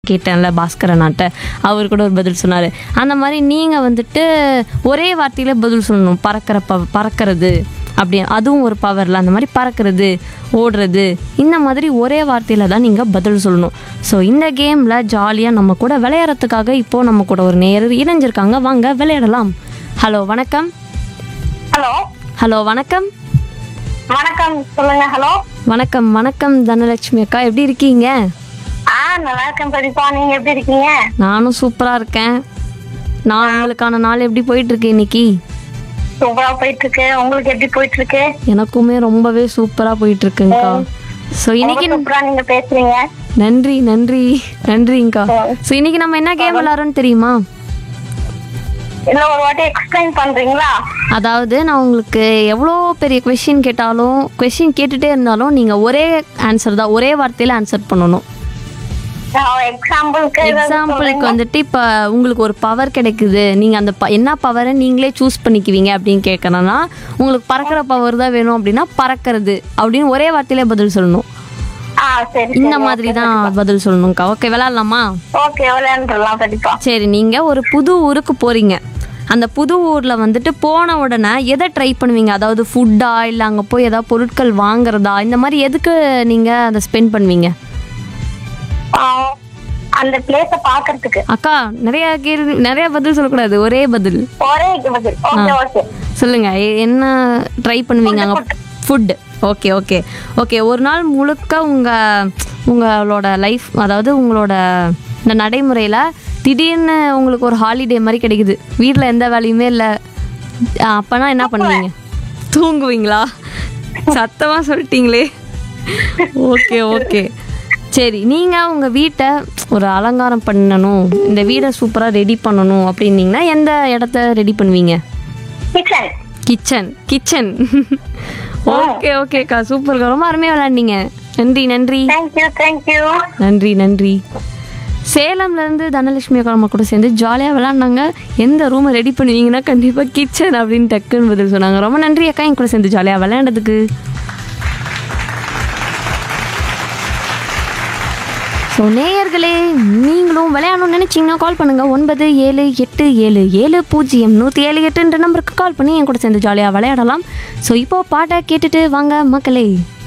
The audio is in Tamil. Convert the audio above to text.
கேட்டேன்ல பாஸ்கரனாட்ட அவர் கூட ஒரு பதில் சொன்னார் அந்த மாதிரி நீங்கள் வந்துட்டு ஒரே வார்த்தையில பதில் சொல்லணும் பறக்கிற ப பறக்கிறது அப்படி அதுவும் ஒரு பவரில் அந்த மாதிரி பறக்கிறது ஓடுறது இந்த மாதிரி ஒரே வார்த்தையில் தான் நீங்கள் பதில் சொல்லணும் ஸோ இந்த கேமில் ஜாலியாக நம்ம கூட விளையாடுறதுக்காக இப்போது நம்ம கூட ஒரு நேர் இணைஞ்சிருக்காங்க வாங்க விளையாடலாம் ஹலோ வணக்கம் ஹலோ ஹலோ வணக்கம் வணக்கம் சொல்லுங்க ஹலோ வணக்கம் வணக்கம் தனலட்சுமி அக்கா எப்படி இருக்கீங்க ஆ நல்லா இருக்கேன் பிரதீபா நீங்க எப்படி இருக்கீங்க நானும் சூப்பராக இருக்கேன் நான் உங்களுக்கான நாள் எப்படி போயிட்டு இருக்கு இன்னைக்கு சூப்பரா போயிட்டு இருக்கு உங்களுக்கு எப்படி போயிட்டு இருக்கு எனக்குமே ரொம்பவே சூப்பராக போயிட்டு இருக்குங்கக்கா ஸோ இன்னைக்கு ரொம்ப சூப்பரா நீங்க பேசுறீங்க நன்றி நன்றி நன்றிங்கக்கா ஸோ இன்னைக்கு நம்ம என்ன கேம் விளாட்றோம்னு தெரியுமா இல்ல ஒரு வாட்டி எக்ஸ்பிளைன் பண்றீங்களா அதாவது நான் உங்களுக்கு எவ்வளோ பெரிய கொஷின் கேட்டாலும் கொஷின் கேட்டுட்டே இருந்தாலும் நீங்கள் ஒரே ஆன்சர் தான் ஒரே வார்த்தையில் ஆன்சர் பண்ணணும் எக்ஸாம்பிளுக்கு எக்ஸாம்பிளுக்கு வந்துட்டு இப்போ உங்களுக்கு ஒரு பவர் கிடைக்குது நீங்கள் அந்த ப என்ன பவரை நீங்களே சூஸ் பண்ணிக்குவீங்க அப்படின்னு கேட்கணும்னா உங்களுக்கு பறக்கிற பவர் தான் வேணும் அப்படின்னா பறக்கிறது அப்படின்னு ஒரே வார்த்தையிலே பதில் சொல்லணும் ஆ சரி இந்த மாதிரி தான் பதில் சொல்லணும்க்கா ஓகே விளாட்லாமா ஓகே விளையாண்டுலாம் பிரதீபா சரி நீங்கள் ஒரு புது ஊருக்கு போகிறீங்க அந்த புது ஊரில் வந்துட்டு போன உடனே எதை ட்ரை பண்ணுவீங்க அதாவது ஃபுட்டா இல்லை அங்கே போய் ஏதாவது பொருட்கள் வாங்குறதா இந்த மாதிரி எதுக்கு நீங்கள் அதை ஸ்பெண்ட் பண்ணுவீங்க ஆ, அந்த பிளேஸ பாக்குறதுக்கு அக்கா நிறைய கேள்வி நிறைய பதில் சொல்லக்கூடாது ஒரே பதில் ஒரே பதில் ஓகே ஓகே சொல்லுங்க எ- என்ன ட்ரை பண்ணுவீங்க அங்கே ஃபுட் ஓகே ஓகே ஓகே ஒரு நாள் முழுக்க உங்கள் உங்களோட லைஃப் அதாவது உங்களோட இந்த நடைமுறையில் திடீர்னு உங்களுக்கு ஒரு ஹாலிடே மாதிரி கிடைக்குது வீட்டில் எந்த வேலையுமே இல்லை அப்போனா என்ன பண்ணுவீங்க தூங்குவீங்களா சத்தமாக சொல்லிட்டீங்களே ஓகே ஓகே சரி நீங்கள் உங்கள் வீட்டை ஒரு அலங்காரம் பண்ணணும் இந்த வீடை சூப்பராக ரெடி பண்ணணும் அப்படின்னீங்கன்னா எந்த இடத்த ரெடி பண்ணுவீங்க கிச்சன் கிச்சன் கிச்சன் ஓகே ஓகேக்கா சூப்பர்க்கா ரொம்ப அருமையாக விளையாண்டீங்க நன்றி நன்றி தேங்க்யூ தேங்க்யூ நன்றி நன்றி சேலம்ல இருந்து தனலட்சுமி அக்கா நம்ம கூட சேர்ந்து ஜாலியாக விளாண்டாங்க எந்த ரூமை ரெடி பண்ணுவீங்கன்னா கண்டிப்பாக கிச்சன் அப்படின்னு டக்குன்னு பதில் சொன்னாங்க ரொம்ப நன்றி அக்கா என் கூட சேர்ந்து ஜாலியாக விளையாண்டதுக்கு ஸோ நேயர்களே நீங்களும் விளையாடணும்னு நினச்சிங்கன்னா கால் பண்ணுங்கள் ஒன்பது ஏழு எட்டு ஏழு ஏழு பூஜ்ஜியம் நூற்றி ஏழு எட்டுன்ற நம்பருக்கு கால் பண்ணி என் கூட சேர்ந்து ஜாலியாக விளையாடலாம் ஸோ இப்போ பாட்டை கேட்டுட்டு வாங்க மக்களே